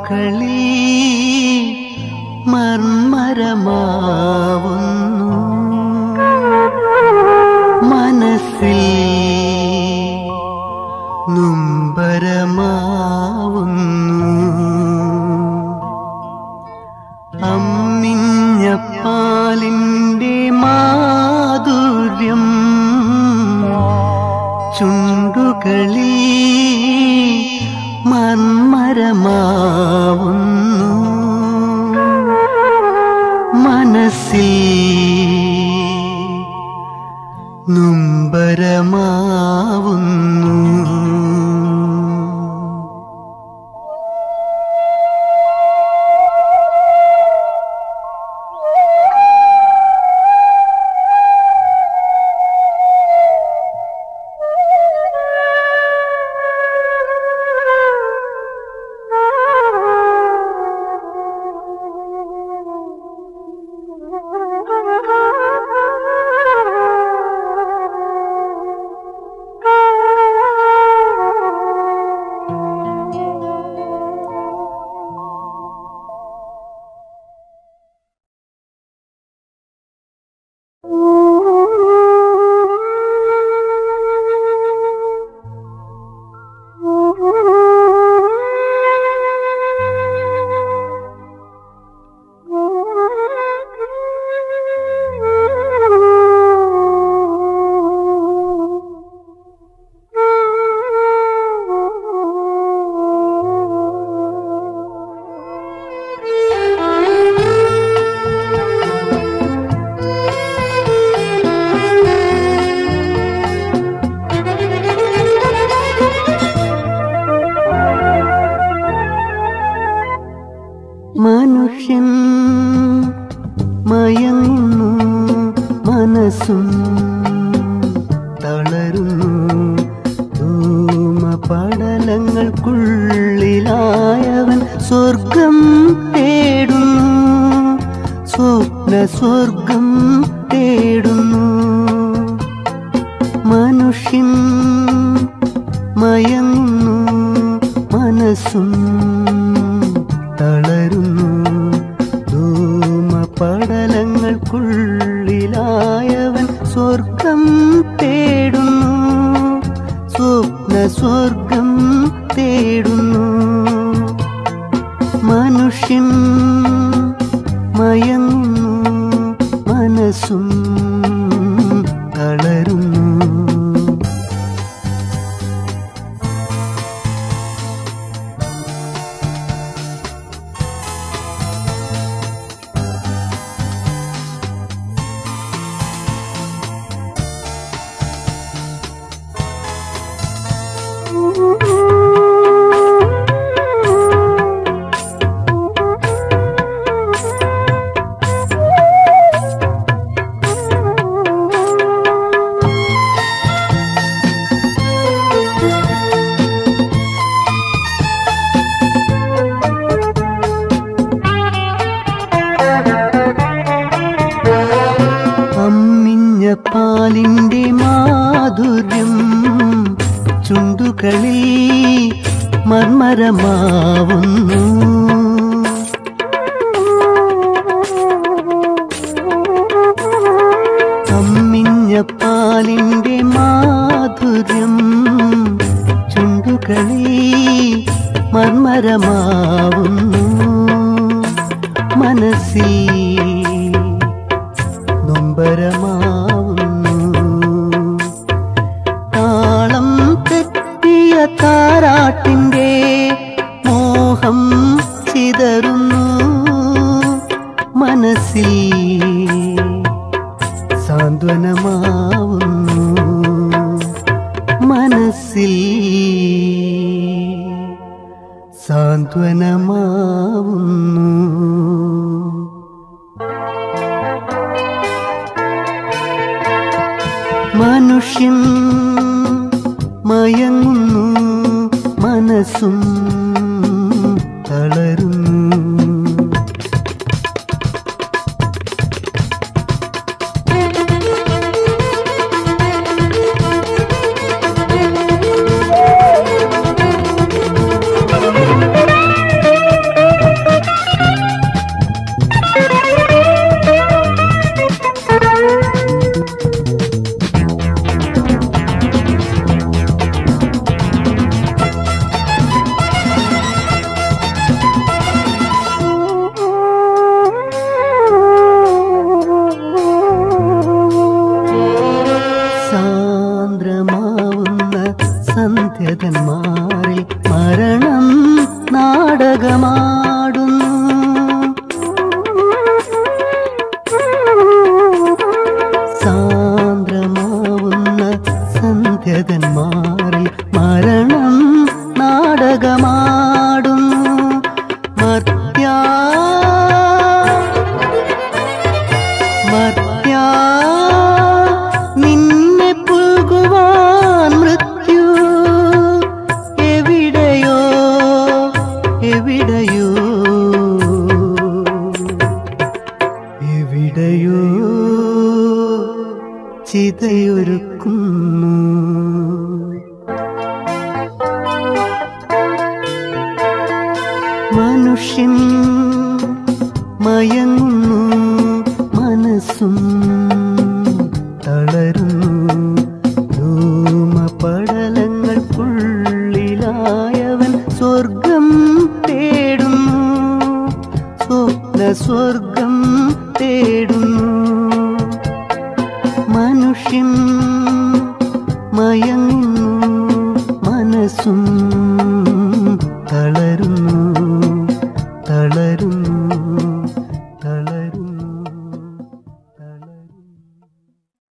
ചുണ്ടുകളി മർമരമാവുന്നു മനസ്സിൽ നൊമ്പരമാവുന്നു അമ്മിഞ്ഞ പാലിൻ്റെ മാധുര്യം ചുണ്ടുകളി മർമരമാവുന്നു മനസ്സിൽ നുംബരമാവുന്നു മനുഷ്യൻ മയങ്ങുന്നു മനസ്സും തളരുന്നു ധൂമപടലങ്ങൾക്കുള്ളിലായവൻ സ്വർഗം തേടുന്നു സ്വപ്ന സ്വർഗം തേടുന്നു മനുഷ്യൻ മയങ്ങുന്നു മനസ്സും തളരുന്നു ധൂമപടലങ്ങൾക്കുള്ളിലായവൻ സ്വർഗം തേടുന്നു സ്വപ്ന സ്വർഗം തേടുന്നു മനുഷ്യൻ മയങ്ങുന്നു മനസ്സും തളരുന്നു അമ്മിഞ്ഞ പാലിന്റെ മാധുര്യം ചുണ്ടുകളിൽ മർമരമാവുന്നു അമ്മിഞ്ഞ പാലിന്റെ മാധുര്യം ചുണ്ടുകളിൽ മർമരമാവുന്നു മനസ്സിൽ നൊമ്പരമാവുന്നു താളം തെറ്റിയ താരാട്ടിൻ്റെ മോഹം ചിതറുന്നു മനസ്സിൽ സാന്ത്വനമാവുന്നു മനസ്സിൽ സാന്ത്വനമാവുന്നു മനുഷ്യൻ മയങ്ങുന്നു മനസ്സും തളരുന്നു Thank you. നാടകമാടുന്നു സാന്ദ്രമാവുന്ന സന്ധ്യകന്മാരിൽ മരണം നാടകമാടുന്നു മർത്യാ മർത്യാ നിന്നെ പുൽകുവാൻ മൃത്യു എവിടെയോ എവിടെയോ എവിടെയോ ചിതയൊരുക്കുന്നു മനുഷ്യൻ മയങ്ങുന്നു മനസ്സും തളരുന്നു ധൂമപടലങ്ങൾക്കുള്ളിലായവൻ സ്വർഗം തേടുന്നു സ്വപ്ന സ്വർഗം തേടുന്നു മനുഷ്യൻ മയങ്ങുന്നു മനസ്സും തളരുന്നു